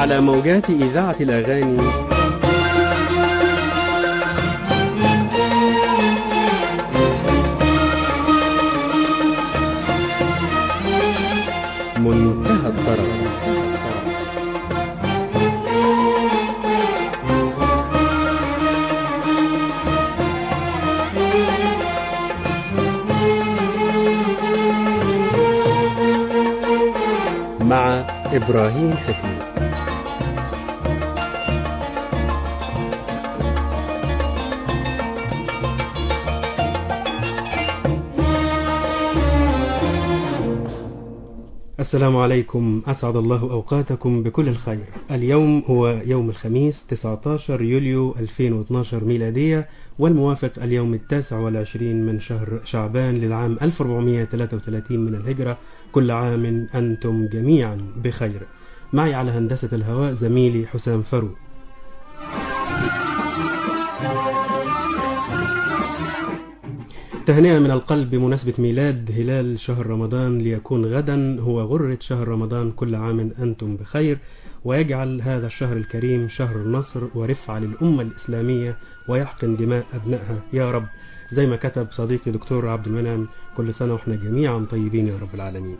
على موجات إذاعة الأغاني منتهى الطرب مع إبراهيم حفيظ السلام عليكم أسعد الله أوقاتكم بكل الخير اليوم هو يوم الخميس 19 يوليو 2012 ميلادية والموافق اليوم التاسع والعشرين من شهر شعبان للعام 1433 من الهجرة كل عام أنتم جميعا بخير معي على هندسة الهواء زميلي حسام فرو تهنئة من القلب بمناسبة ميلاد هلال شهر رمضان ليكون غدا هو غرة شهر رمضان كل عام أنتم بخير ويجعل هذا الشهر الكريم شهر النصر ورفعة للأمة الإسلامية ويحقن دماء أبنائها يا رب زي ما كتب صديقي دكتور عبد المنعم كل سنة وإحنا جميعا طيبين يا رب العالمين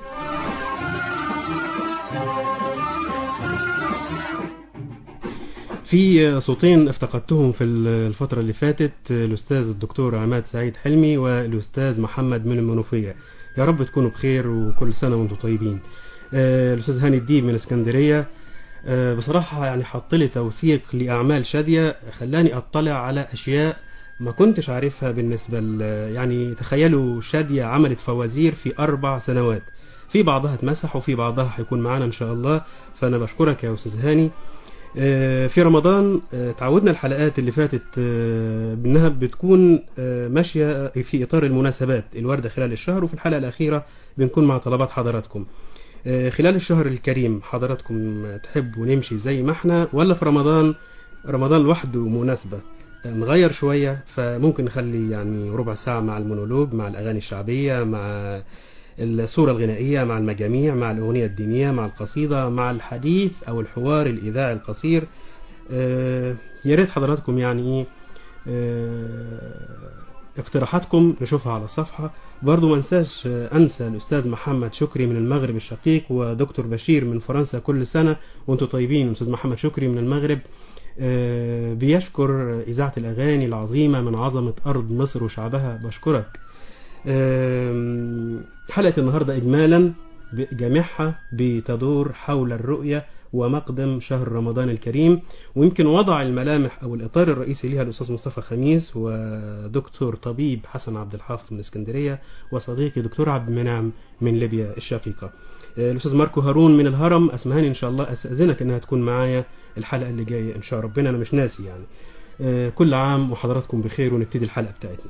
في صوتين افتقدتهم في الفترة اللي فاتت الأستاذ الدكتور عماد سعيد حلمي والأستاذ محمد من المنوفية يا رب تكونوا بخير وكل سنة وانتم طيبين الأستاذ هاني الديب من اسكندرية بصراحة يعني حط لي توثيق لأعمال شادية خلاني أطلع على أشياء ما كنتش عارفها بالنسبة يعني تخيلوا شادية عملت فوازير في أربع سنوات في بعضها اتمسح وفي بعضها هيكون معانا إن شاء الله فأنا بشكرك يا أستاذ هاني في رمضان تعودنا الحلقات اللي فاتت بأنها بتكون ماشية في إطار المناسبات الواردة خلال الشهر وفي الحلقة الأخيرة بنكون مع طلبات حضراتكم خلال الشهر الكريم حضراتكم تحبوا نمشي زي ما احنا ولا في رمضان رمضان لوحده مناسبة نغير شوية فممكن نخلي يعني ربع ساعة مع المونولوج مع الأغاني الشعبية مع الصورة الغنائية مع المجاميع مع الأغنية الدينية مع القصيدة مع الحديث أو الحوار الإذاعي القصير آه يا ريت حضراتكم يعني إيه آه اقتراحاتكم نشوفها على الصفحة برضو ما انساش أنسى الأستاذ محمد شكري من المغرب الشقيق ودكتور بشير من فرنسا كل سنة وانتم طيبين أستاذ محمد شكري من المغرب آه بيشكر إذاعة الأغاني العظيمة من عظمة أرض مصر وشعبها بشكرك حلقة النهاردة إجمالا جامعها بتدور حول الرؤية ومقدم شهر رمضان الكريم ويمكن وضع الملامح أو الإطار الرئيسي لها الأستاذ مصطفى خميس ودكتور طبيب حسن عبد الحافظ من اسكندرية وصديقي دكتور عبد المنعم من ليبيا الشقيقة الأستاذ ماركو هارون من الهرم أسمهاني إن شاء الله أستأذنك أنها تكون معايا الحلقة اللي جاية إن شاء ربنا أنا مش ناسي يعني كل عام وحضراتكم بخير ونبتدي الحلقة بتاعتنا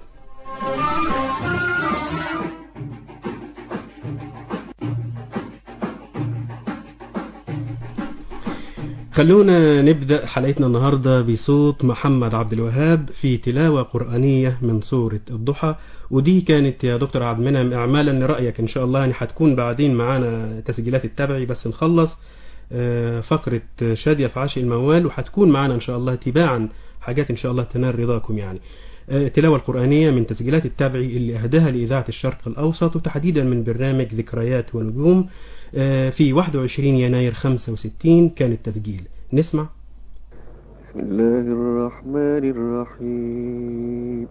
خلونا نبدأ حلقتنا النهاردة بصوت محمد عبد الوهاب في تلاوة قرآنية من سورة الضحى ودي كانت يا دكتور عبد المنعم إعمالا لرأيك إن شاء الله يعني هتكون بعدين معانا تسجيلات التبعي بس نخلص فقرة شادية في عاشق الموال وهتكون معانا إن شاء الله تباعا حاجات إن شاء الله تنال رضاكم يعني التلاوة القرآنية من تسجيلات التبعي اللي أهداها لإذاعة الشرق الأوسط وتحديدا من برنامج ذكريات ونجوم في 21 يناير 65 كان التسجيل نسمع بسم الله الرحمن الرحيم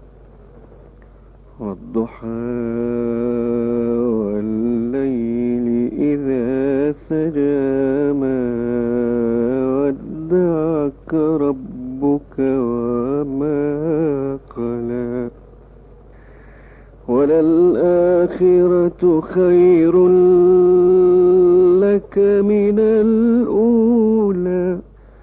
والضحى والليل إذا سجى ما ودعك ربك وما قلى وللآخرة خير لك من الأولى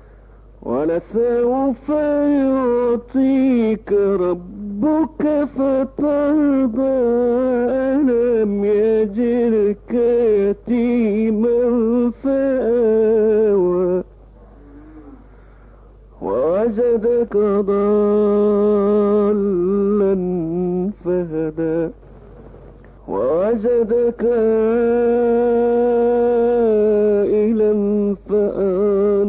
ولسوف يعطيك ربك فترضى ألم يجرك يتيما فآوى ووجدك ضالا فهدى ووجدك عائلا فآوى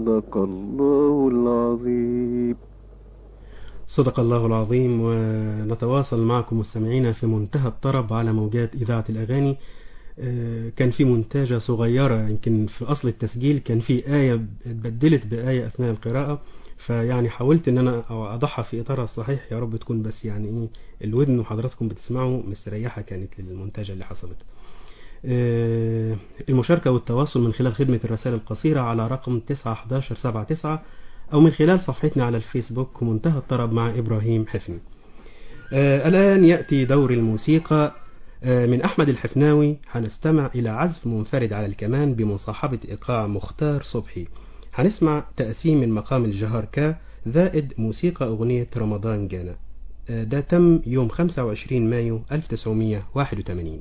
صدق الله العظيم صدق الله العظيم ونتواصل معكم مستمعينا في منتهى الطرب على موجات إذاعة الأغاني آه، كان في منتجة صغيرة يمكن في أصل التسجيل كان في آية اتبدلت بآية أثناء القراءة فيعني حاولت ان انا اضعها في اطارها الصحيح يا رب تكون بس يعني ايه الودن وحضراتكم بتسمعوا مستريحة كانت للمنتجة اللي حصلت آه، المشاركة والتواصل من خلال خدمة الرسائل القصيرة على رقم 91179 أو من خلال صفحتنا على الفيسبوك منتهى الطرب مع إبراهيم حفني آه، الآن يأتي دور الموسيقى آه، من أحمد الحفناوي هنستمع إلى عزف منفرد على الكمان بمصاحبة إيقاع مختار صبحي هنسمع تقسيم من مقام الجهار كا زائد موسيقى أغنية رمضان جانا آه، ده تم يوم 25 مايو 1981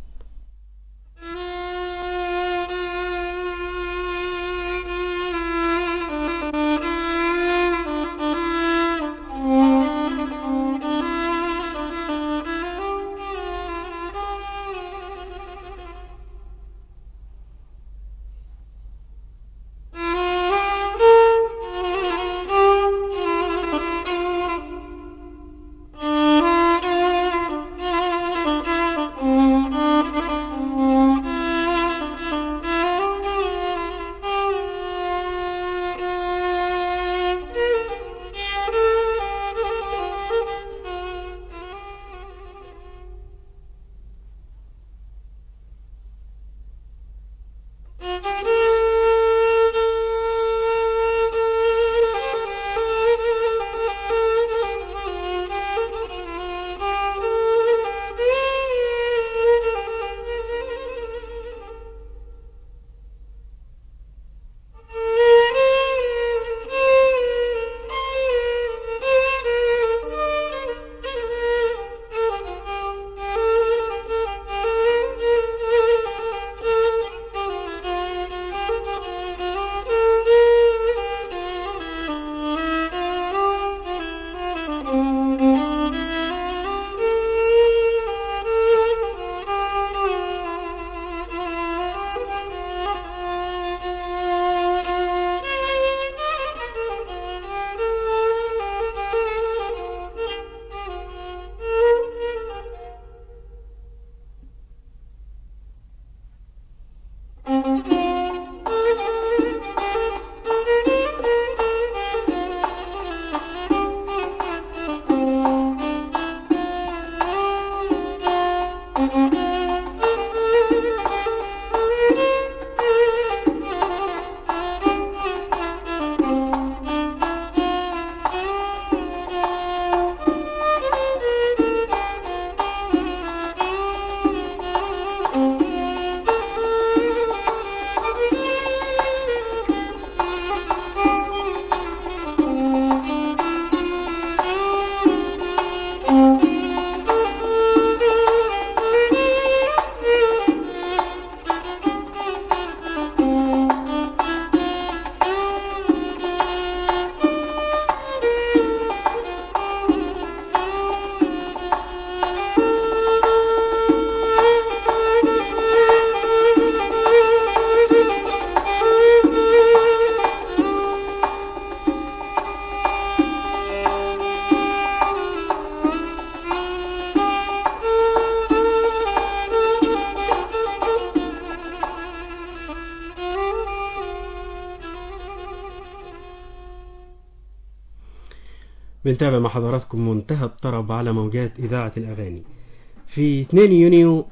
بنتابع مع حضراتكم منتهى الطرب على موجات إذاعة الأغاني في 2 يونيو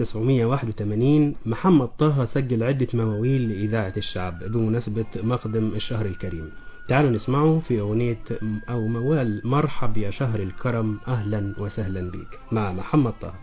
1981 محمد طه سجل عدة مواويل لإذاعة الشعب بمناسبة مقدم الشهر الكريم تعالوا نسمعه في أغنية أو موال مرحب يا شهر الكرم أهلا وسهلا بك مع محمد طه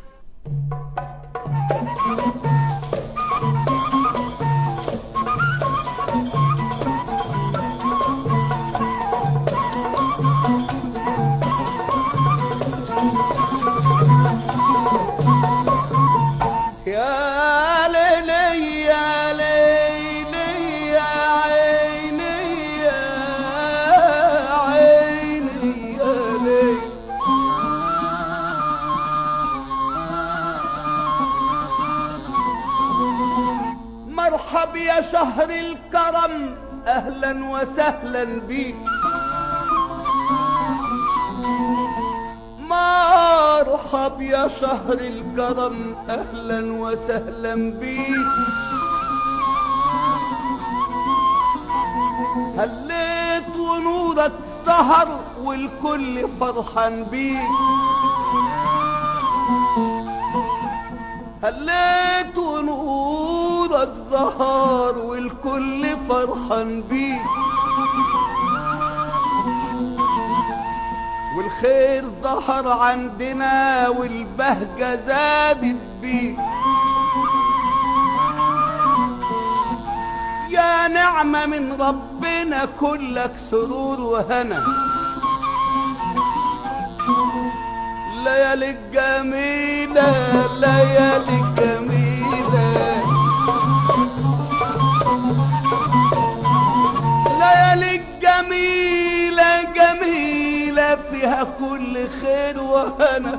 يا ليلي يا ليلي يا عيني يا عيني يا ليلي مرحب يا شهر الكرم اهلا وسهلا بيك مرحب يا شهر الكرم اهلا وسهلا بيك هليت ونورك سهر والكل فرحان بيك هليت ونورك ظهر والكل فرحان بيك والخير ظهر عندنا والبهجة زادت بيك يا نعمة من ربنا كلك سرور وهنا ليالي الجميلة ليالي الجميلة ليالي الجميلة جميلة فيها كل خير وهنا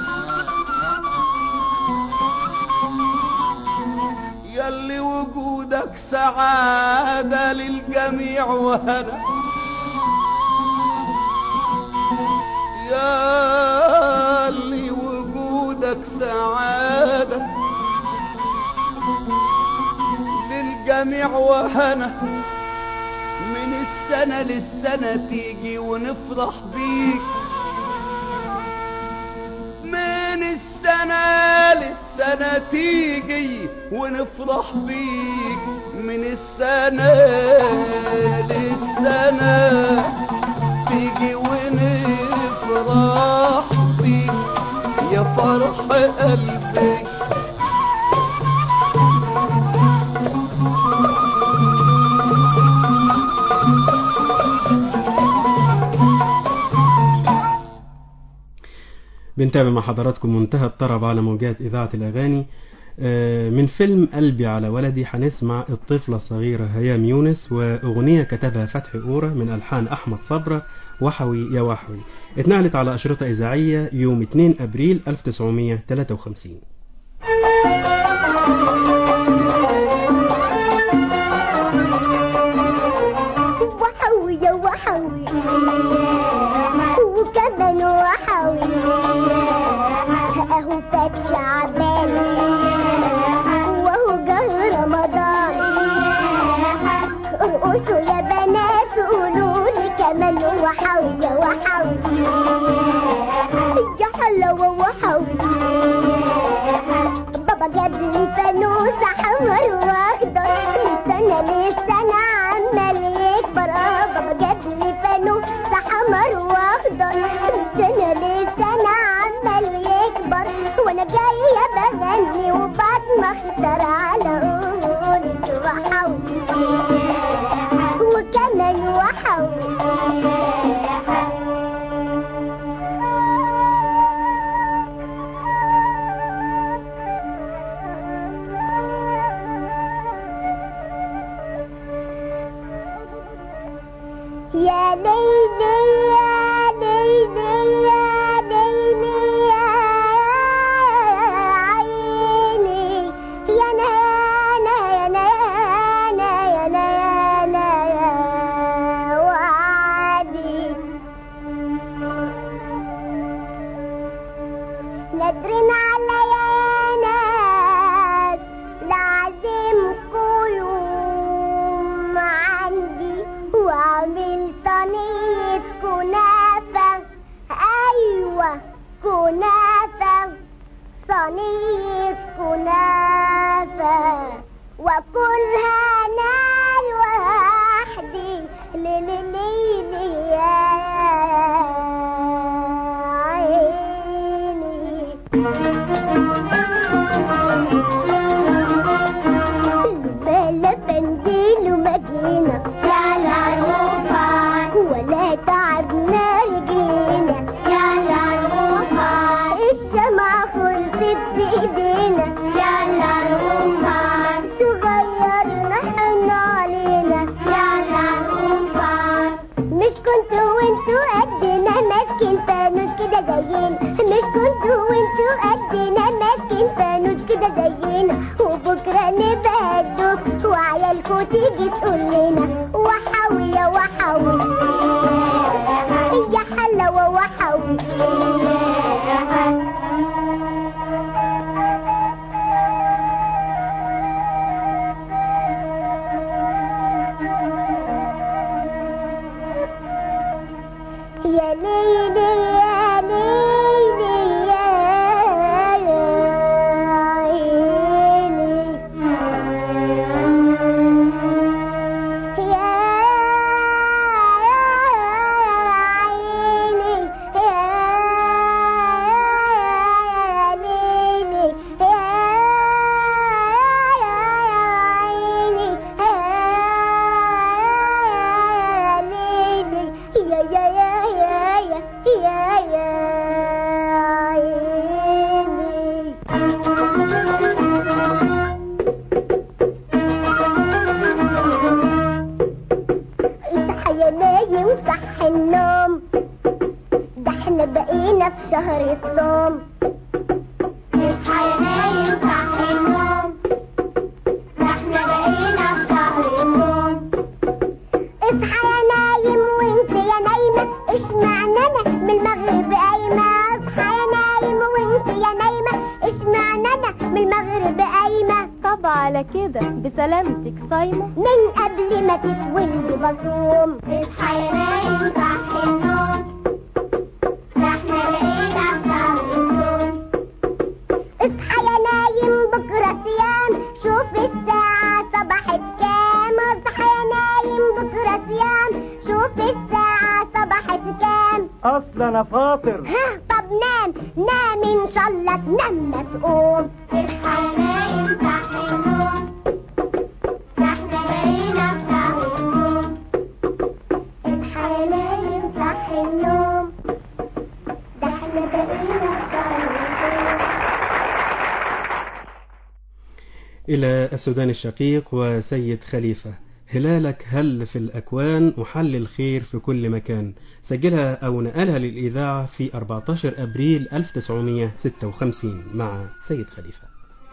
يلي وجودك سعادة للجميع وهنا يا اللي وجودك سعادة للجميع وهنا من السنة للسنة تيجي ونفرح بيك من السنة للسنة تيجي ونفرح بيك من السنة للسنة تيجي ونفرح بيك يا فرح قلبي بنتابع مع حضراتكم منتهى الطرب على موجات إذاعة الأغاني آه، من فيلم قلبي على ولدي هنسمع الطفلة الصغيرة هيام يونس وأغنية كتبها فتحي أورا من ألحان أحمد صبرة وحوي يا وحوي اتنقلت على أشرطة إذاعية يوم 2 أبريل 1953 وحوي يا وحوي وكمان وحوي اهو فات شعبان وهو جه رمضان ارقصوا يا بنات قولوا لي كمان وحوي يا وحوي يا حلوة وحوي بابا جاب لي فانوس احمر واخضر من سنه لسنه عمال يكبر اه بابا جاب لي فانوس احمر واخضر من سنه لسنه عمال يكبر وانا جايه بغني وبعد ما اختار على قولة وحوي وكمان وحوي يا ليلي يا ليلي يا ليلي يا عيني يا نانا يا نانا يا نانا يا وعدي نادرين على يا ناس لازمكوا يوم عندي واعمل صينية كنافة أيوة كنافة صينية كنافة وكلها أنا لوحدي ليلي ليلي يا عيني بلا بنزين ومدينة يا العروفة ولا تعبنا رجلينا يا العروفة الشمعة خلصت بإيدينا يا العروفة تغيرنا احنا علينا يا العروفة مش كنت يا ليلي يا ليلي يا عيني يا عيني يا ليلي يا عيني يا ليلي يا يا يا يا يا يا عيني اصحى يا نايم صح النوم ده احنا بقينا في شهر الصوم اصحى يا نايم صح النوم ده احنا بقينا في شهر الصوم اصحى يا نايم وانت يا نايمة اشمعنى انا من المغرب قايمة اصحى يا نايم وانت يا نايمة اشمعنى انا من المغرب قايمة طب على كده بسلامتك صايمة من قبل ما تتولد بصوم اصحى يا نايم صح النوم ده احنا بقينا في شهر الصوم اصحى يا نايم بكرة صيام شوف الساعة صبحت كام اصحى يا نايم بكرة صيام شوف الساعة صبحت كام اصل انا فاطر ها طب نام نام ان شاء الله تنام ما تقوم اصحى يا نايم صح النوم ده احنا بقينا في شهر الصوم اصحى يا نايم صح النوم ده احنا بقينا في شهر الصوم إلى السودان الشقيق وسيد خليفة هلالك هل في الأكوان وحل الخير في كل مكان سجلها أو نقلها للإذاعة في 14 أبريل 1956 مع سيد خليفة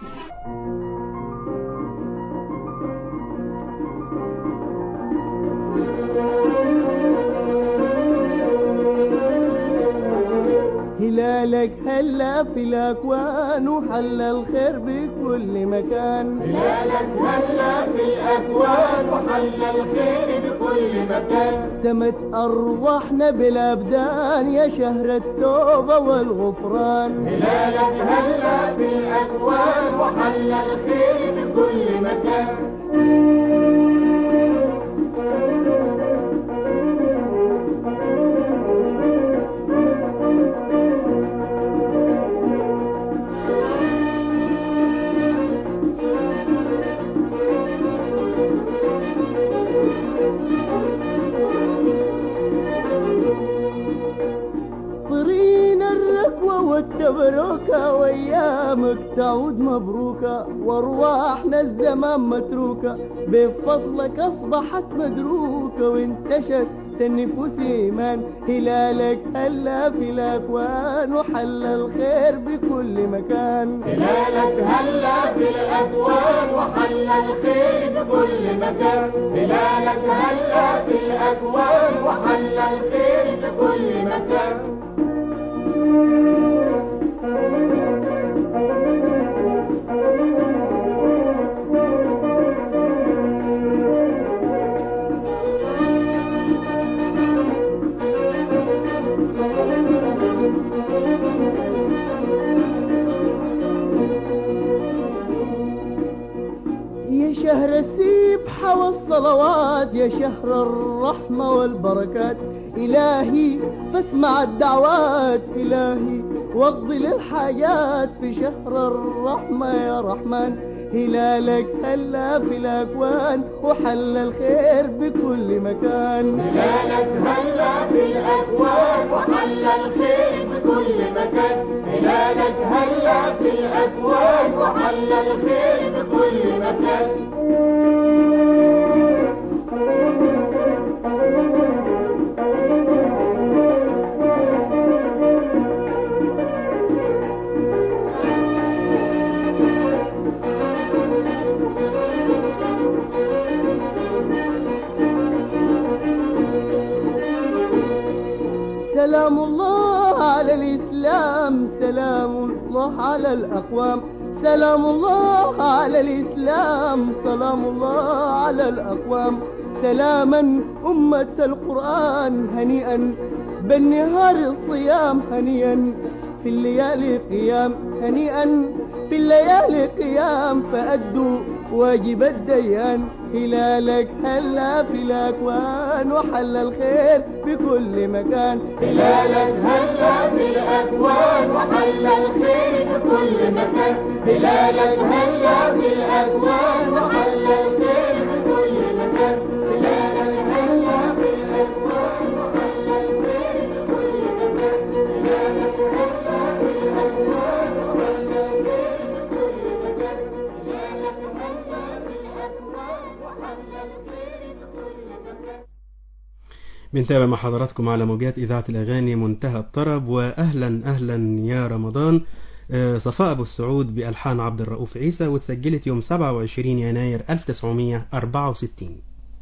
هلالك هلا في الاكوان وحل الخير بكل مكان هلالك هلا في الأكوان وحل الخير بكل مكان سمت ارواحنا بالابدان يا شهر التوبه والغفران هلالك هلا في الأكوان وحل الخير بكل مكان طرينا الركوة والتبركة وأيامك تعود مبروكة وأرواحنا الزمان متروكة بفضلك أصبحت مدروكة وانتشت النفوس إيمان هلالك هلا في الأكوان وحل الخير بكل مكان هلالك هلا في الأكوان وحل الخير بكل مكان هلالك هلا في الأكوان وحل الخير بكل مكان يا شهر السبحة والصلوات يا شهر الرحمة والبركات إلهي فاسمع الدعوات إلهي واقضي للحاجات في شهر الرحمة يا رحمن هلالك هلا في الأكوان وحل الخير بكل مكان هلالك هلا في الأكوان وحل الخير بكل مكان هلالك هلا في الأكوان وحل الخير بكل مكان سلام الله على الإسلام سلام الله على الأقوام سلام الله على الإسلام سلام الله على الأقوام سلاما أمة القرآن هنيئا بالنهار الصيام هنيئا في الليالي قيام هنيئا في الليالي قيام فأدوا واجب الديان هلالك هلا في الأكوان وحل الخير في كل مكان هلالك هلا في الأكوان وحل الخير في كل مكان هلالك هلا في الأكوان وحل الخير في كل مكان هلالك هلا في الأكوان وحل الخير في كل مكان هلالك هلا في الأكوان وحل الخير في كل مكان هلالك هلا في الأكوان وحل الخير في كل مكان بنتابع مع حضراتكم على موجات إذاعة الأغاني منتهى الطرب وأهلا أهلا يا رمضان آه، صفاء أبو السعود بألحان عبد الرؤوف عيسى واتسجلت يوم 27 يناير 1964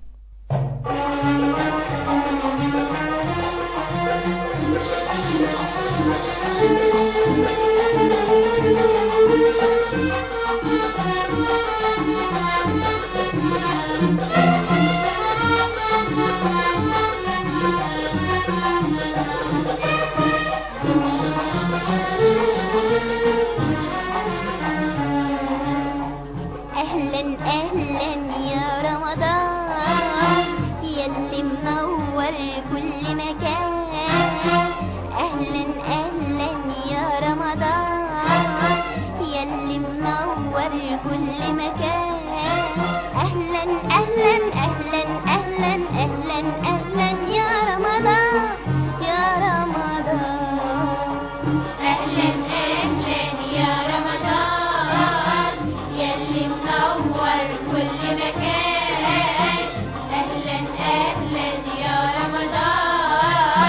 اهلا اهلا يا رمضان يلي منور كل مكان اهلا اهلا يا رمضان يلي منور كل مكان اهلا اهلا اهلا اهلا اهلا اهلا يا رمضان يا رمضان اهلا اهلا يا رمضان يلي منور كل مكان اهلا اهلا يا رمضان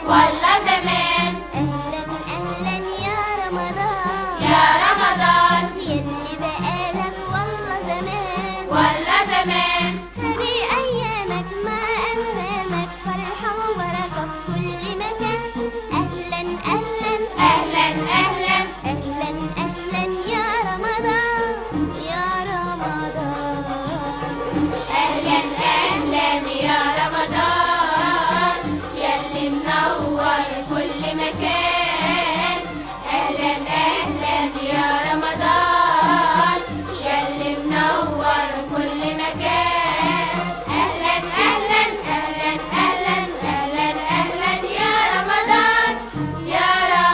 ولا زمان أهلا أهلا يا رمضان يا رمضان يلي بقالك والله زمان ولا زمان هذه أيامك مع أنغامك فرحة وبركة في كل مكان أهلا أهلا أهلا أهلا أهلا أهلا يا رمضان يا رمضان أهلا أهلا يا رمضان يلي منور كل مكان أهلا أهلا يا رمضان يلي منور كل مكان أهلا أهلا أهلا أهلا أهلا أهلا يا رمضان يا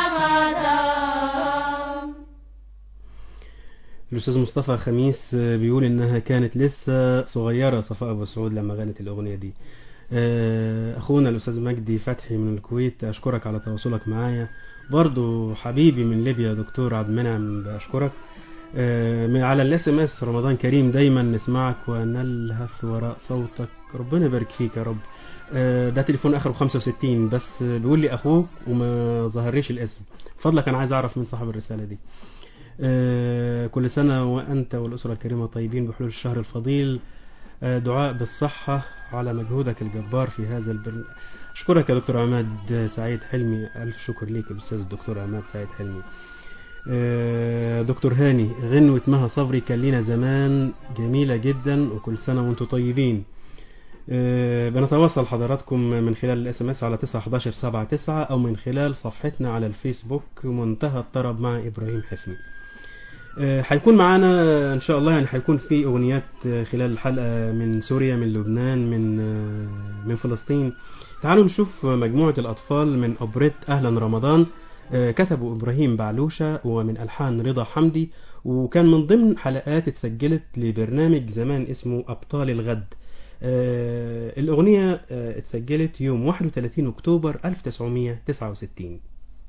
رمضان الأستاذ مصطفى خميس بيقول إنها كانت لسه صغيرة صفاء أبو سعود لما غنت الأغنية دي آه، أخونا الأستاذ مجدي فتحي من الكويت أشكرك على تواصلك معايا برضو حبيبي من ليبيا دكتور عبد المنعم بأشكرك آه، من على الاس ام اس رمضان كريم دايما نسمعك ونلهث وراء صوتك ربنا يبارك فيك يا رب آه، ده تليفون اخره 65 بس بيقول لي اخوك وما ظهرليش الاسم فضلك انا عايز اعرف من صاحب الرساله دي آه، كل سنة وأنت والأسرة الكريمة طيبين بحلول الشهر الفضيل آه، دعاء بالصحة على مجهودك الجبار في هذا البرنامج أشكرك يا دكتور عماد سعيد حلمي ألف شكر ليك الأستاذ الدكتور عماد سعيد حلمي آه، دكتور هاني غنوة مها صبري كان لينا زمان جميلة جدا وكل سنة وانتم طيبين آه، بنتواصل حضراتكم من خلال الاس ام اس على 91179 او من خلال صفحتنا على الفيسبوك منتهى الطرب مع ابراهيم حفني آه، هيكون معانا ان شاء الله يعني هيكون في اغنيات آه، خلال الحلقه من سوريا من لبنان من آه، من فلسطين تعالوا نشوف مجموعه الاطفال من اوبريت اهلا رمضان آه، كتبوا ابراهيم بعلوشه ومن الحان رضا حمدي وكان من ضمن حلقات اتسجلت لبرنامج زمان اسمه ابطال الغد آه، الأغنية آه، اتسجلت يوم 31 أكتوبر 1969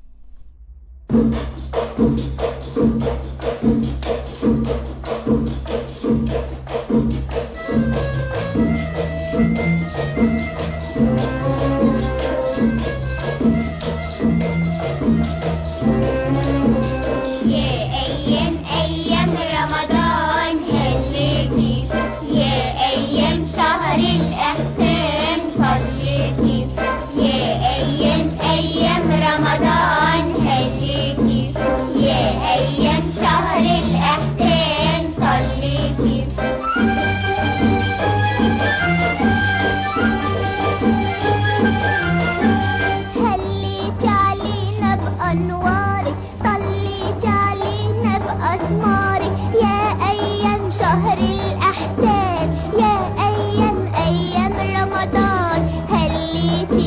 يا أيام أيام رمضان هلتي يا أيام شهر الأحسان صليتي يا أيام أيام رمضان هلتي يا أيام شهر الأحسان صليتي هليت علينا بأنوارك طليت علينا بأسمارك يا أيام شهر الأحسان يا أيام أيام رمضان هليتي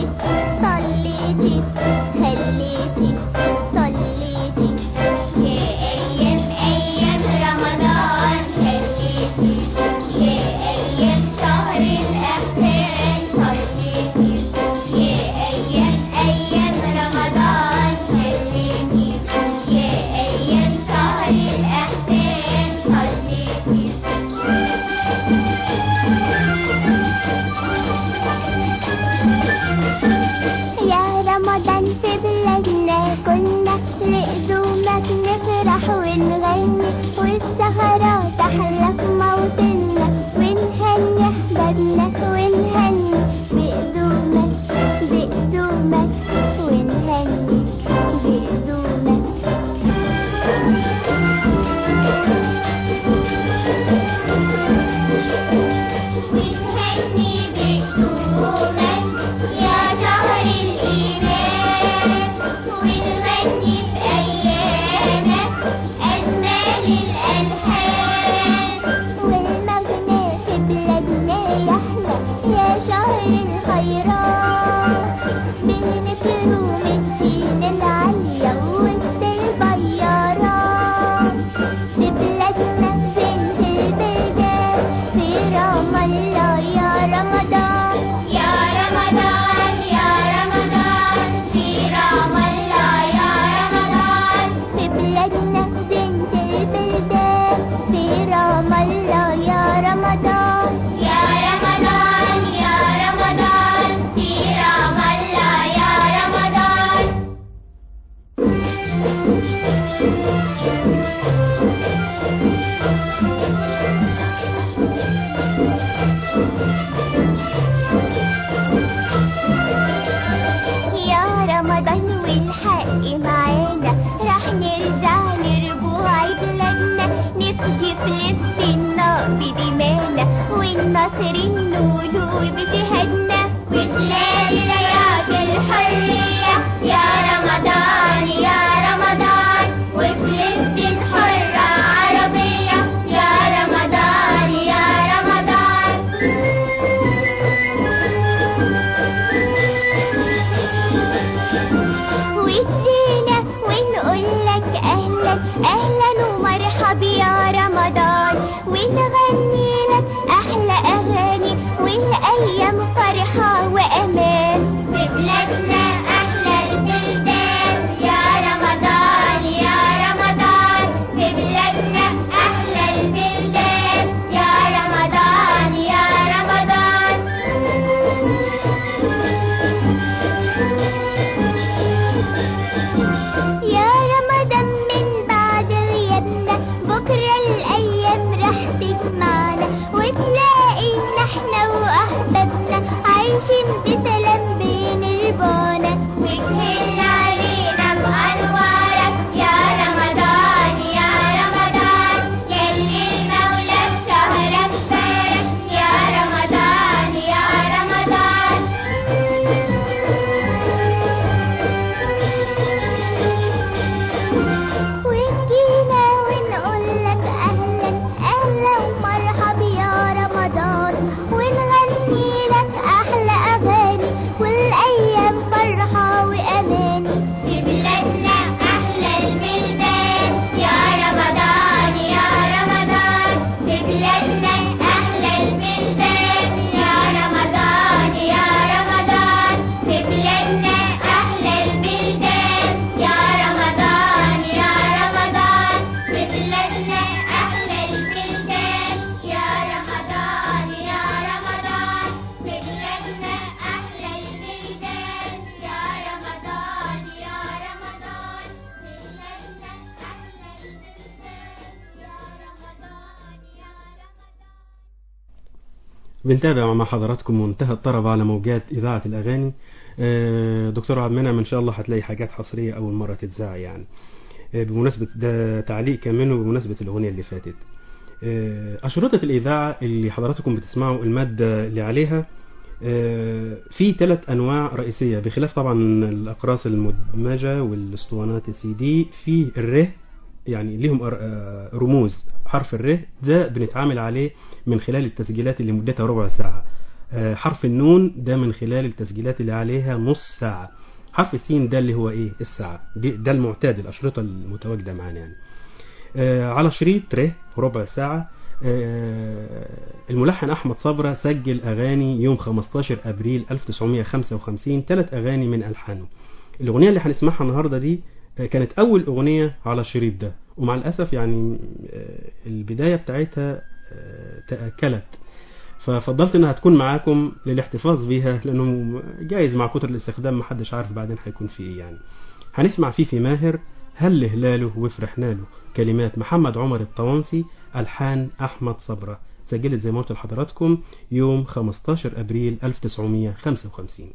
بنتابع مع حضراتكم منتهى الطرب على موجات إذاعة الأغاني آه، دكتور عبد المنعم إن شاء الله هتلاقي حاجات حصرية أول مرة تتذاع يعني آه، بمناسبة ده تعليق كمان وبمناسبة الأغنية اللي فاتت آه، أشرطة الإذاعة اللي حضراتكم بتسمعوا المادة اللي عليها آه، في ثلاث أنواع رئيسية بخلاف طبعا الأقراص المدمجة والاسطوانات السي دي في الره يعني ليهم أر- آه، رموز حرف الر ده بنتعامل عليه من خلال التسجيلات اللي مدتها ربع ساعة آه، حرف النون ده من خلال التسجيلات اللي عليها نص ساعة حرف السين ده اللي هو ايه الساعة دي ده المعتاد الأشرطة المتواجدة معانا يعني آه، على شريط ر ربع ساعة آه، الملحن أحمد صبرة سجل أغاني يوم 15 أبريل 1955 ثلاث أغاني من ألحانه الأغنية اللي هنسمعها النهاردة دي آه، كانت أول أغنية على الشريط ده ومع الأسف يعني آه، البداية بتاعتها آه، تأكلت ففضلت انها تكون معاكم للاحتفاظ بيها لانه جايز مع كتر الاستخدام محدش عارف بعدين هيكون في ايه يعني هنسمع فيه في ماهر هل هلاله وفرحنا له كلمات محمد عمر الطوانسي الحان احمد صبره سجلت زي ما قلت لحضراتكم يوم 15 ابريل 1955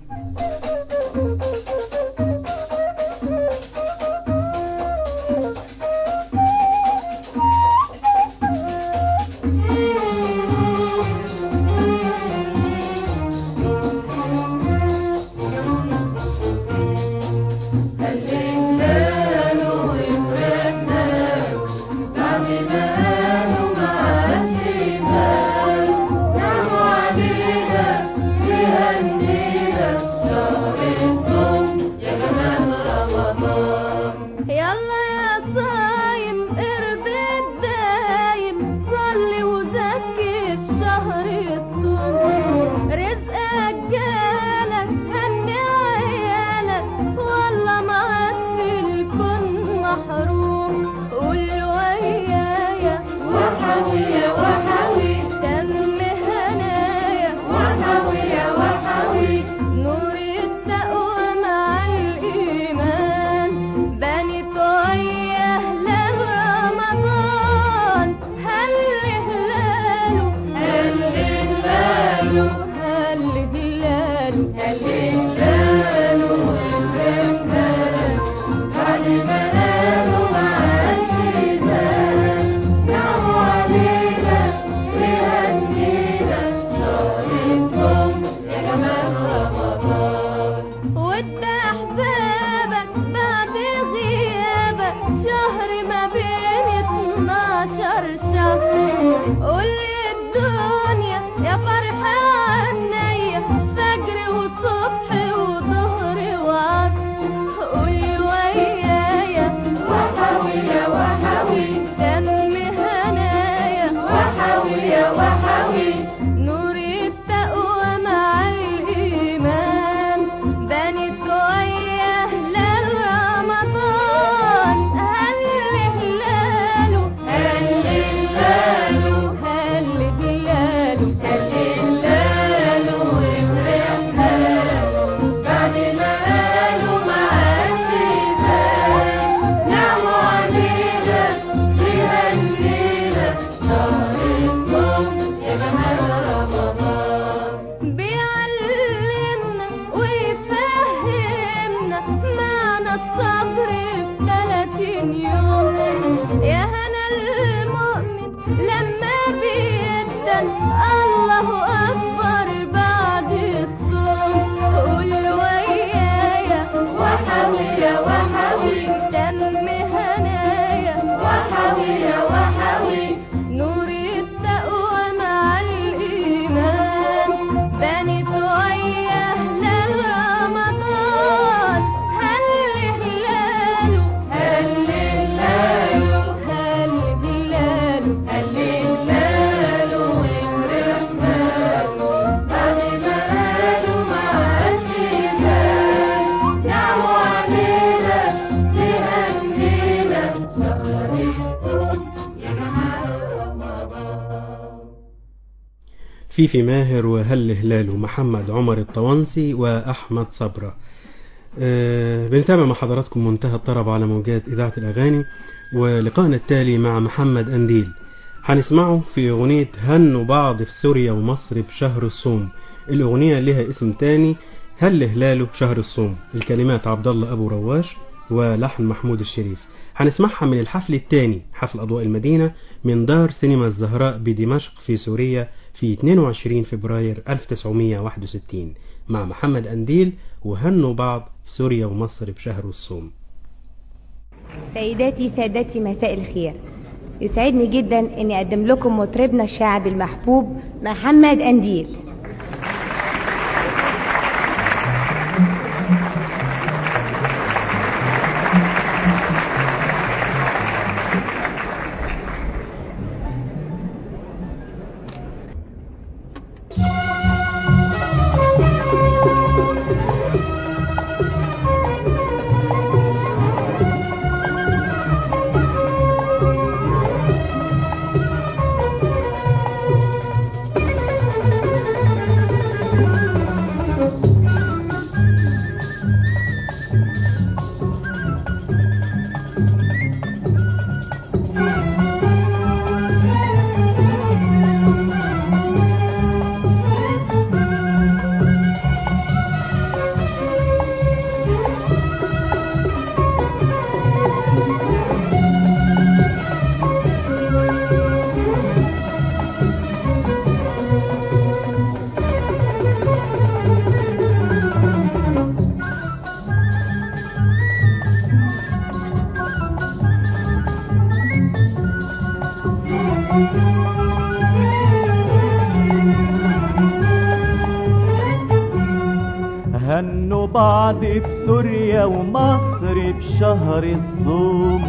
يلا يا صايم ارضي الدايم صلي وزكي في شهر الصوم رزقك جالك هني عيالك والله معاك في الكون محروم قول ويايا وحوي يا وحوي دم هنايا وحوي يا وحوي نور التقوى مع الإيمان بنت وياه لرمضان هل هلاله هل هلاله هل هلاله هل هلاله بعد ما قالوا ما عادش يبان نعموا علينا ويهنينا شهركم يا جمال رمضان وانت احبابك بعد غيابك شهر ما بين 12 شهر قول الدنيا يا فرحة عينيا فجر وصبح وظهر وعصر قول ويايا وحوي يا وحوي دم هنايا وحوي يا وحوي نور التقوى مع الإيمان بنت وياه لرمضان هل هلاله هل هلاله هل هلاله هل هلاله وفرحنا بعد ما قالوا ما عادش يبان نعموا علينا يهنينا شهركم يا جمال رمضان بيعلمنا ويفهمنا معنى الصبر في 30 يوم يا هنا المؤمن لما بيبدأ الله أكبر بعد الصوم قول ويايا وحوي يا وحوي دم هنايا وحوي يا وحوي نور التقوى مع الإيمان بنت وياه لرمضان هل هلاله هل هلاله هل هلاله هل هلاله وفرحنا بعد ما قالوا ما عادش يبان نعموا علينا تهنينا شهركم يا جمال رمضان فيفي ماهر وهل هلاله محمد عمر الطوانسي وأحمد صبرة آه، بنتابع مع حضراتكم منتهى الطرب على موجات إذاعة الأغاني ولقائنا التالي مع محمد أنديل هنسمعه في أغنية هنوا بعض في سوريا ومصر بشهر الصوم الأغنية لها اسم تاني هل هلاله شهر الصوم الكلمات عبد الله أبو رواش ولحن محمود الشريف هنسمعها من الحفل الثاني حفل أضواء المدينة من دار سينما الزهراء بدمشق في سوريا في 22 فبراير 1961 مع محمد أنديل وهنوا بعض في سوريا ومصر بشهر الصوم سيداتي سادتي مساء الخير يسعدني جدا اني اقدم لكم مطربنا الشعبي المحبوب محمد انديل هنوا بعض في سوريا ومصر بشهر الصوم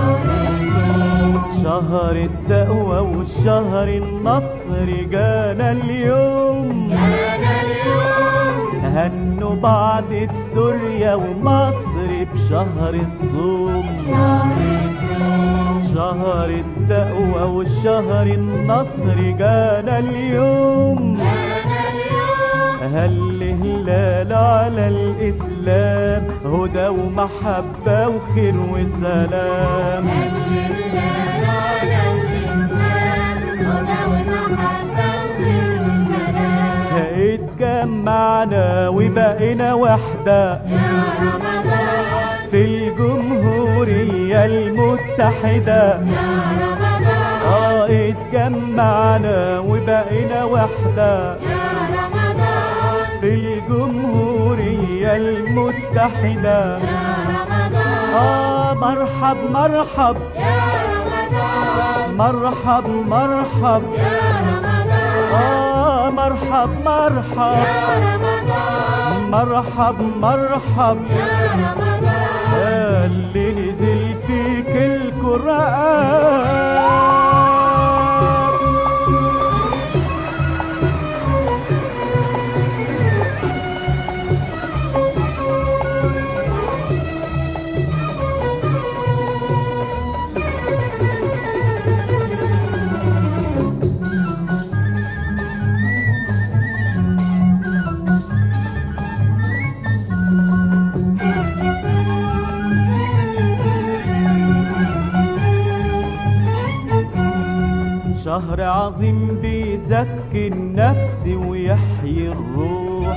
شهر التقوى وشهر النصر جانا اليوم هنوا بعض في سوريا ومصر بشهر الصوم شهر التقوى وشهر النصر جانا اليوم هل هلال على الإسلام هدى ومحبة وخير وسلام اتجمعنا وبقينا وحدة في الجمهورية المتحدة اه اتجمعنا وبقينا وحدة في الجمهورية المتحدة آه مرحب مرحب مرحب مرحب آه مرحب مرحب مرحب مرحب اللي نزل فيك القرآن شهر عظيم بيزكي النفس ويحيي الروح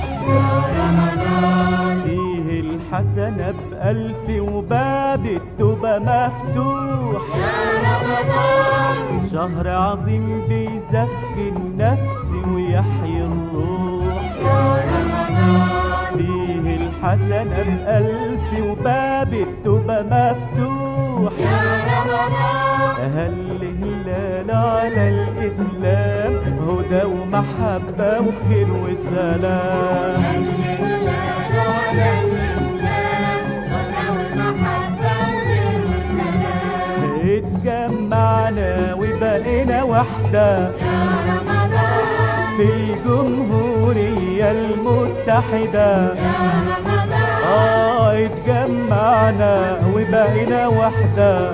فيه الحسنة بألف وباب التوبة مفتوح شهر عظيم بيزكي النفس ويحيي الروح فيه الحسنة بألف وباب التوبة مفتوح هل هلال على الإسلام هدى ومحبة وخير وسلام اتجمعنا وبقينا وحدة في الجمهورية المتحدة اه اتجمعنا وبقينا وحدة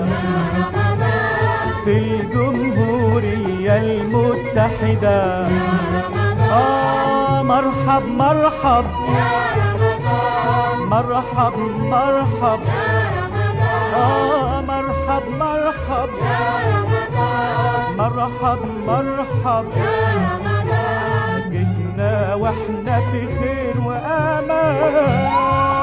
في الجمهورية المتحدة آه مرحب مرحب مرحب مرحب آه مرحب مرحب مرحب مرحب مرحب يا رمضان جيتنا واحنا في خير وامان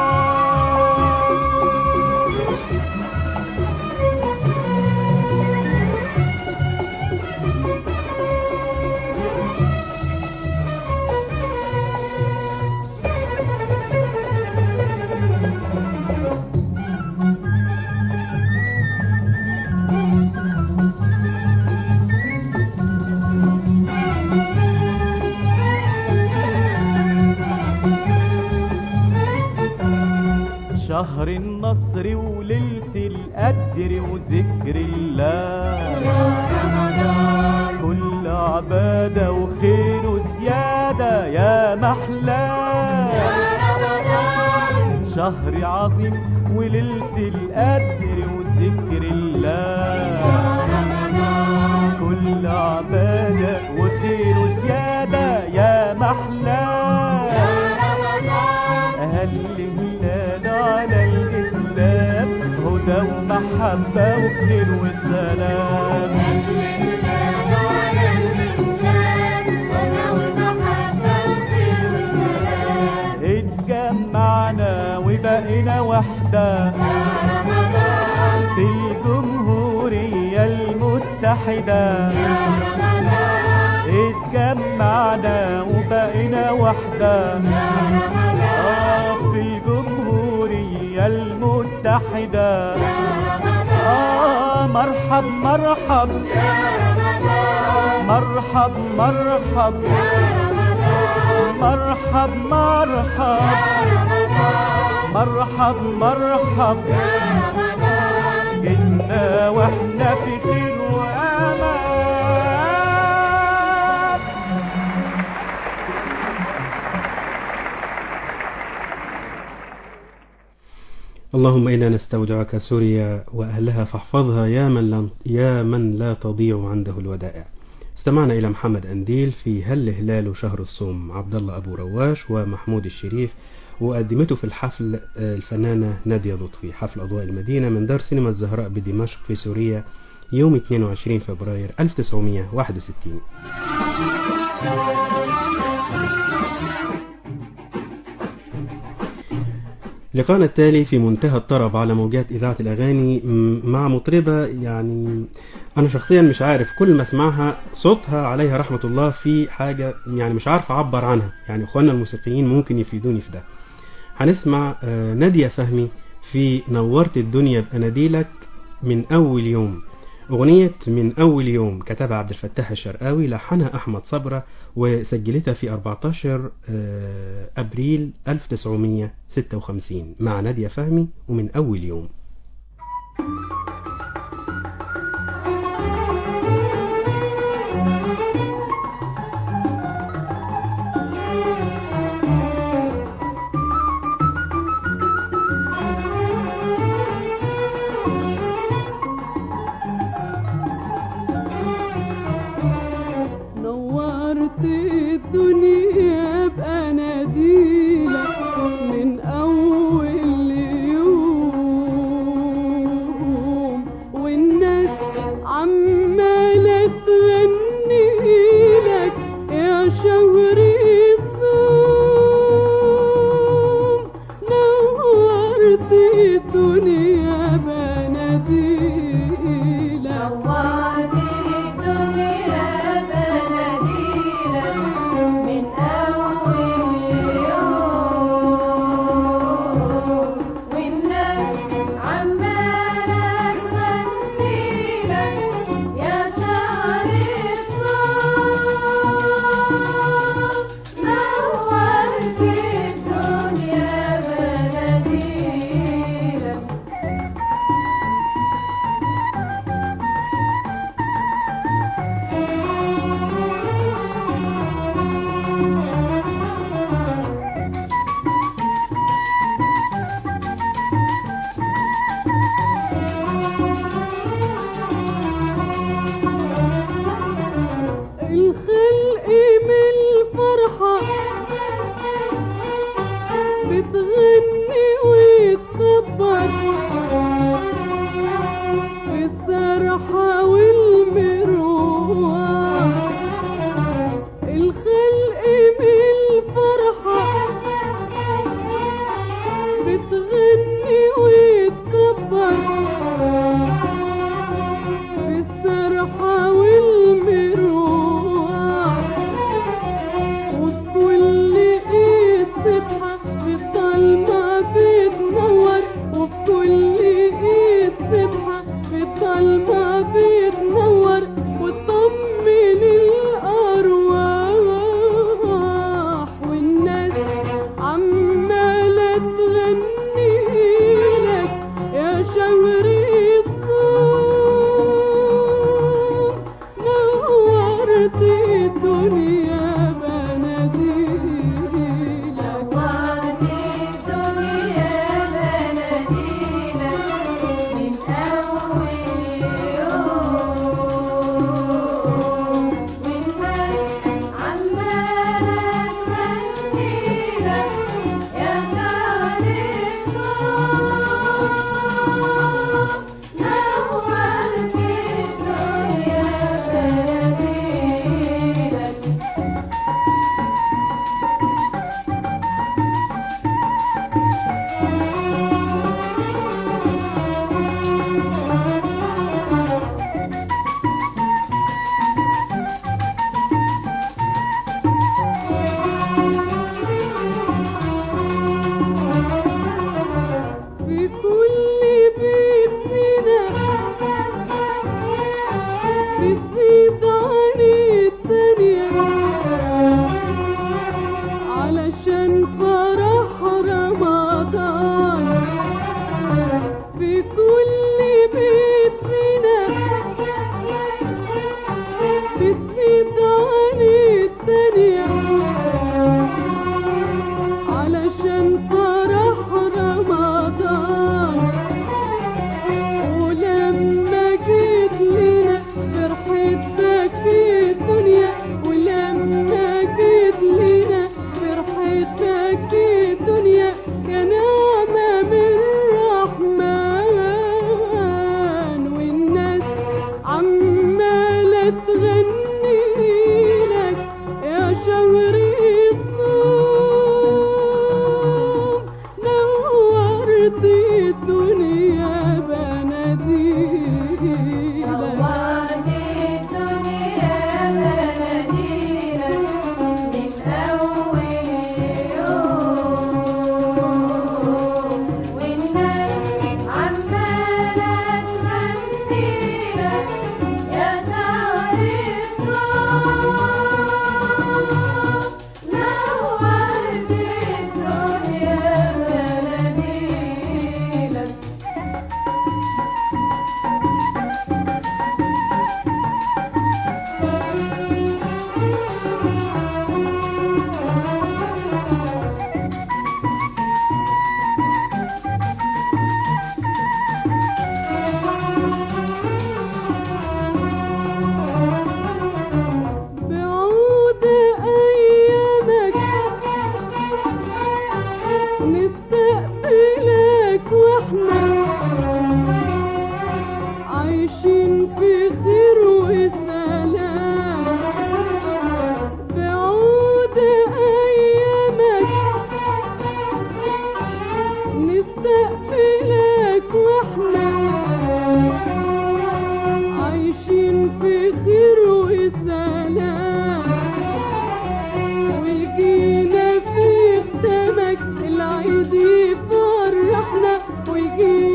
شهر النصر وليلة القدر وذكر الله كل عبادة وخير وزيادة يا محلاه شهر عظيم وليلة القدر وذكر الله كل عبادة وخير وزيادة يا محلاه أهل هلال على الإسلام هدى ومحبة وخير وسلام اتجمعنا وبقينا وحدة في الجمهورية المتحدة اتجمعنا وبقينا وحدة آه في الجمهورية المتحدة آه مرحب مرحب مرحب مرحب مرحب مرحب مرحب مرحب جينا واحنا في خير وامان اللهم إنا نستودعك سوريا وأهلها فاحفظها يا من, لا يا من لا تضيع عنده الودائع استمعنا إلى محمد أنديل في هل هلال شهر الصوم عبد الله أبو رواش ومحمود الشريف وقدمته في الحفل آه، الفنانة نادية لطفي حفل أضواء المدينة من دار سينما الزهراء بدمشق في سوريا يوم 22 فبراير 1961 لقاءنا التالي في منتهى الطرب على موجات إذاعة الأغاني م- مع مطربة يعني أنا شخصيا مش عارف كل ما اسمعها صوتها عليها رحمة الله في حاجة يعني مش عارف أعبر عنها يعني إخواننا الموسيقيين ممكن يفيدوني في ده هنسمع آه، نادية فهمي في نورت الدنيا بأناديلك من أول يوم أغنية من أول يوم كتبها عبد الفتاح الشرقاوي لحنها أحمد صبرة وسجلتها في 14 آه، أبريل 1956 مع نادية فهمي ومن أول يوم نورت الدنيا بأناديلك من أول يوم والناس عمالة تغني لك يا شهر الصوم نورت الدنيا بأناديلك من أول يوم والناس عمالة تغني لك يا شهر الصوم نورت الدنيا بناديلك الخلق من الفرحة بتغني وتكبر في السرحة والمروة بتغني وتكبر بالسرحة والمروع وبكل ايد سبحة بالضلمة بتنور وبكل ايد سبحة بالضلمة بتنور وتطمن الأرواح والناس عمالة تغني لك يا شهر الصوم نورت الدنيا بناديلك نورت الدنيا بناديلك من أول يوم والناس عمالة تغنيلك يا شهر الصوم نورت الدنيا بناديلك في كل بيت فينا بتزيد عن التانية علشان فرح رمضان في كل بيت فينا بتزيد عن التانية علشان فرح رمضان ولما جيت لنا فرحتك الدنيا ولما جيت لنا فرحتك الدنيا يا نعمة من الرحمن والناس عمالة تغني لك يا شهر الصوم نورت الدنيا بناديلك نورت الدنيا بناديلك من أول يوم والناس عمالة تغنيلك يا شهر الصوم نورت الدنيا بناديلك بعود أيامك نستقبلك واحنا عايشين في خير وسلام بعود أيامك نستقبلك واحنا عايشين في خير وسلام ويجينا في ختامك العيد يفرحنا ويجينا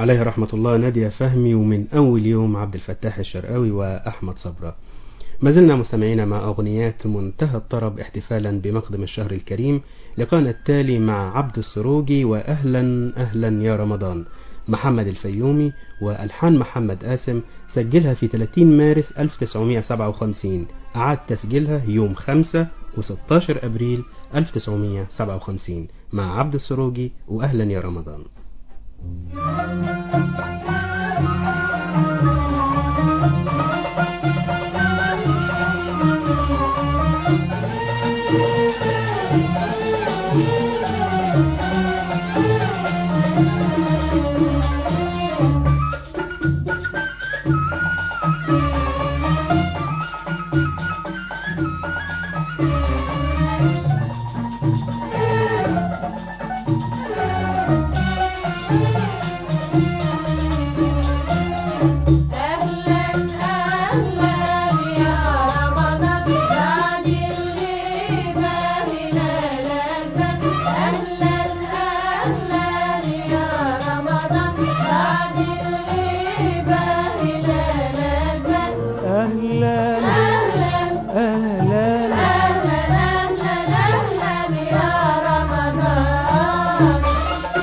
عليه رحمة الله نادية فهمي ومن أول يوم عبد الفتاح الشرقاوي وأحمد صبرة ما زلنا مستمعين مع أغنيات منتهى الطرب احتفالا بمقدم الشهر الكريم لقانا التالي مع عبد السروجي وأهلا أهلا يا رمضان محمد الفيومي وألحان محمد قاسم سجلها في 30 مارس 1957 أعاد تسجيلها يوم 5 و16 أبريل 1957 مع عبد السروجي وأهلا يا رمضان أهلا أهلا يا رمضان بعد اللي باهلة لذة أهلا أهلا يا رمضان بعد اللي باهلة لذة أهلا أهلا أهلا أهلا أهلا أهلا يا رمضان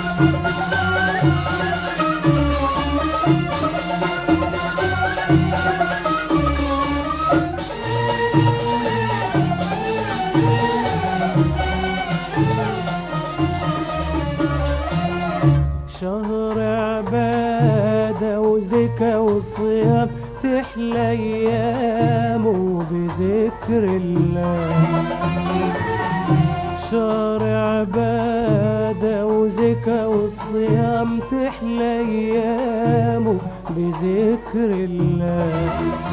شهر عبادة وزكا وصيام تحلى أيامه بذكر الله شهر عبادة وزكا والصيام تحلى أيامه بذكر الله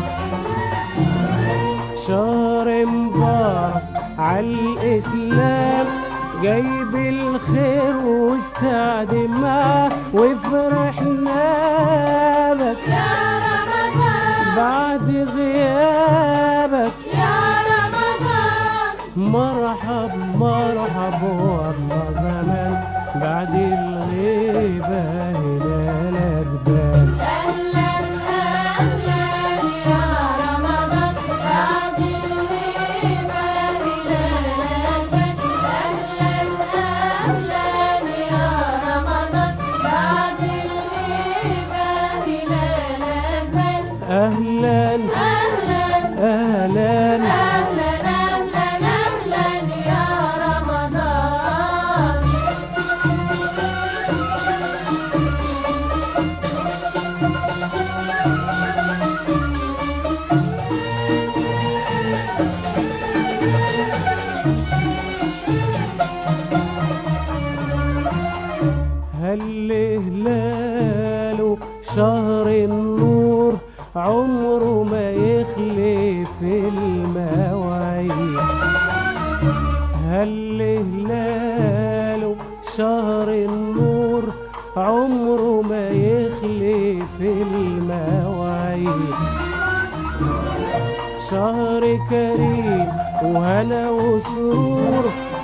شهر مبارك عالإسلام جايب الخير والسعد معاه وفرحنا بك يا رمضان بعد غيابك يا رمضان مرحب مرحب والله زمان بعد الغيبة هلالك بان أهلا أهلا يا رمضان بعد الغيبة هلالك أهلا أهلا يا رمضان بعد الغيبة هلالك أهلا أهلا أهلا أهلا أهلا أهلا يا رمضان هل هلاله شهر النور عمره ما يخلف المواعيد هل هلاله شهر النور عمره ما يخلف المواعيد شهر كريم وهنا وسرور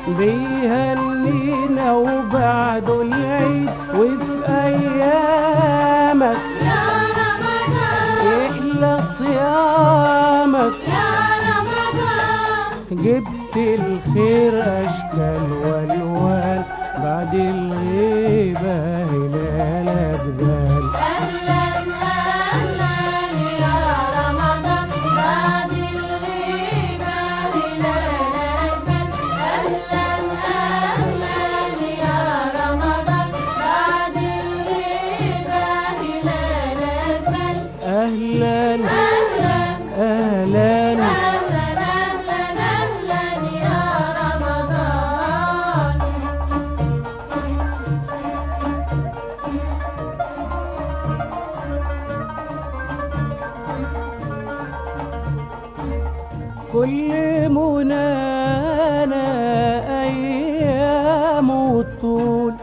بيهنينا وبعده العيد وفي ايامك يا رمضان يحلى صيامك يا رمضان جبت الخير اشكال والوان بعد الغيبه هلالك بان أهلا أهلا يا رمضان بعد الغيبة هلالك أهلا أهلا يا رمضان بعد الغيبة هلالك اهلا أهلا اهلا أهلا أهلا أهلا يا رمضان كل منانا أيام الطول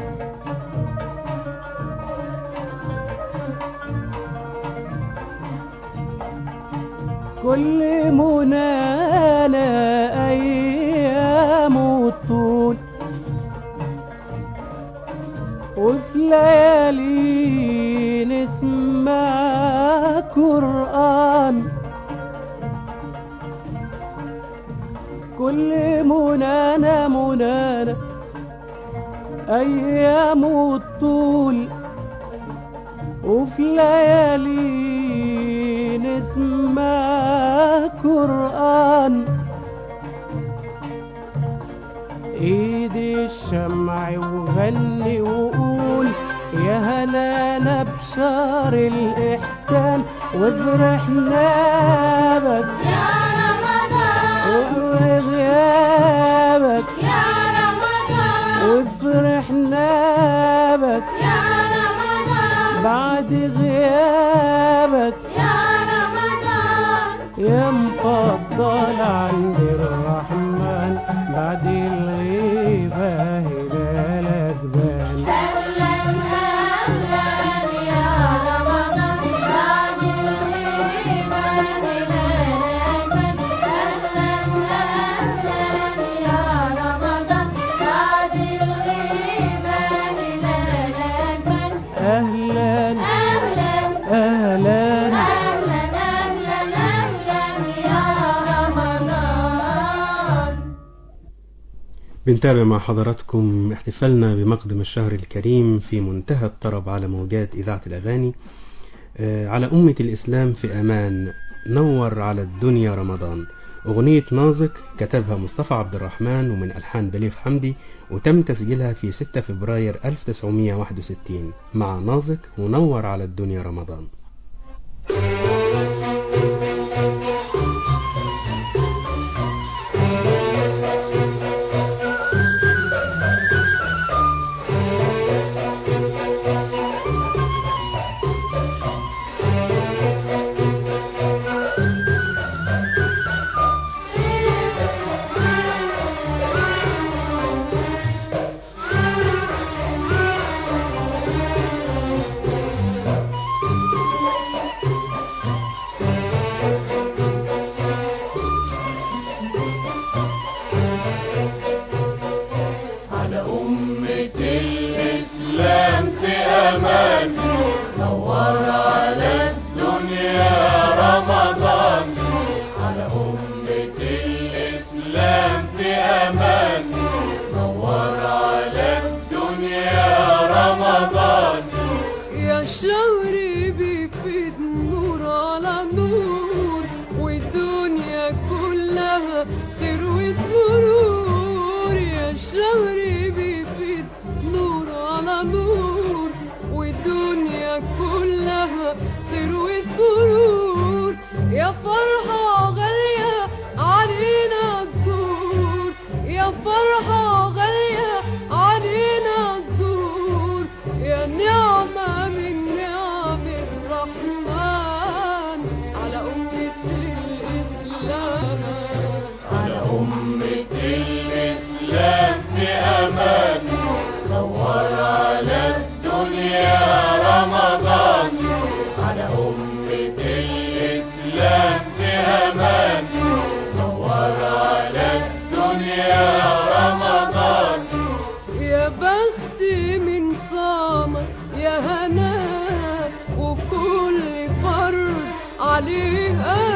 كل منانا أيام الطول وفي ليالي كل منانا منانا أيام الطول وفي ليالي نسمع قرآن ايدي الشمع وغني وقول يا هلانا بشار الإحسان وفرحنا بك يا رمضان وغيابك يا رمضان وفرحنا بك يا رمضان بعد غيابك يا رمضان يا مفضل عند الرحمن بعد الغيبة هلالك بان أهلا أهلا يا رمضان بعد الغيبة هلالك أهلا أهلا يا رمضان بعد الغيبة هلالك أهلا أهلا أهلا أهلا أهلا أهلا يا رمضان بنتابع مع حضراتكم احتفالنا بمقدم الشهر الكريم في منتهى الطرب على موجات إذاعة الأغاني آه، على أمة الإسلام في أمان نور على الدنيا رمضان أغنية نازك كتبها مصطفى عبد الرحمن ومن ألحان بليغ حمدي وتم تسجيلها في 6 فبراير 1961 مع نازك ونور على الدنيا رمضان على أمة الإسلام في أمان نور على الدنيا رمضان على أمة الإسلام في أمان نور على الدنيا رمضان يا شهري بيفيد نور على نور والدنيا كلها خير وسرور يا شهري بيفيد نور على نور والدنيا كلها خير وسرور يا فرحة غالية علينا الدور يا فرحة غالية علينا الدور يا نعمة من نعم الرحمن على أمة الإسلام على أمة الإسلام في أمان نور على الدنيا رمضان على أمة الإسلام في أمان نور على الدنيا رمضان يا بختي من صامت يا هناء وكل فرد عليه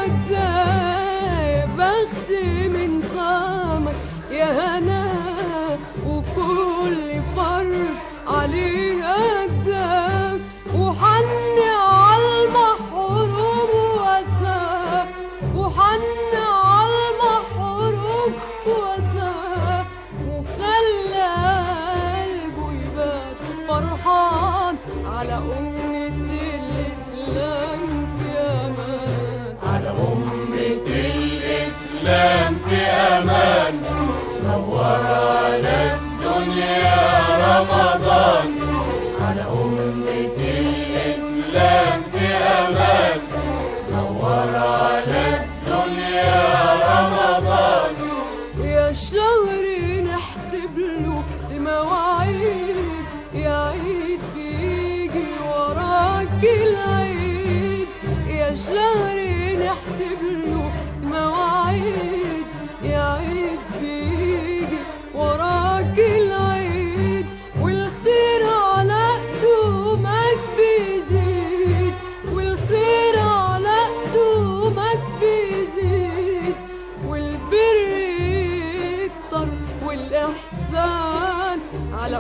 أجزاء يا بختي من صامت يا هناء وكل فرد عليه أجزاء وحني على المحروم وساء وحني على المحروم وساء وخلى قلبه يبات فرحان على أمة الإسلام في أمان على أمة الإسلام في أمان نور على الدنيا رمضان على أمة الإسلام في أمان نور على الدنيا رمضان يا شهر نحسب له مواعيد يا عيد بيجي وراك العيد يا شهر نحسب له مواعيد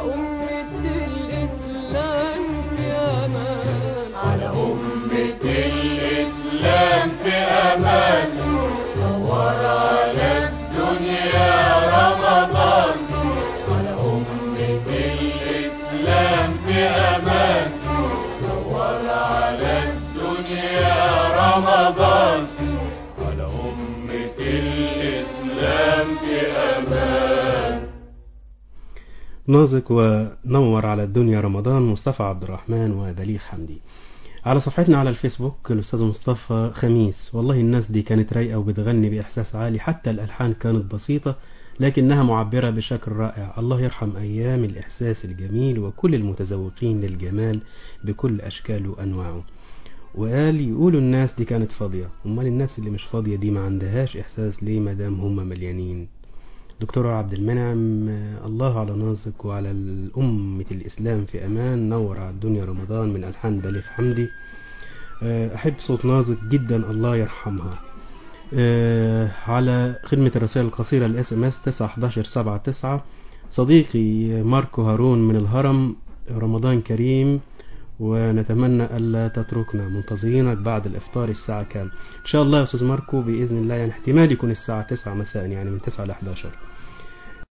أمة الإسلام في أمان على أمة الإسلام في أمان نور على الدنيا رمضان على أمة الإسلام في أمان نور على الدنيا رمضان على أمة الإسلام في أمان نازك ونور على الدنيا رمضان مصطفى عبد الرحمن وبليغ حمدي على صفحتنا على الفيسبوك الأستاذ مصطفى خميس والله الناس دي كانت رايقة وبتغني بإحساس عالي حتى الألحان كانت بسيطة لكنها معبرة بشكل رائع الله يرحم أيام الإحساس الجميل وكل المتذوقين للجمال بكل أشكاله وأنواعه وقال يقولوا الناس دي كانت فاضية أمال الناس اللي مش فاضية دي ما عندهاش إحساس ليه مادام هم مليانين دكتور عبد المنعم آه، الله على نازك وعلى الأمة الإسلام في أمان نور على الدنيا رمضان من ألحان بليغ حمدي آه، أحب صوت نازك جدا الله يرحمها آه، على خدمة الرسائل القصيرة الاس ام اس 91179 صديقي ماركو هارون من الهرم رمضان كريم ونتمنى ألا تتركنا منتظرينك بعد الإفطار الساعة كام إن شاء الله يا أستاذ ماركو بإذن الله يعني احتمال يكون الساعة 9 مساء يعني من 9 ل 11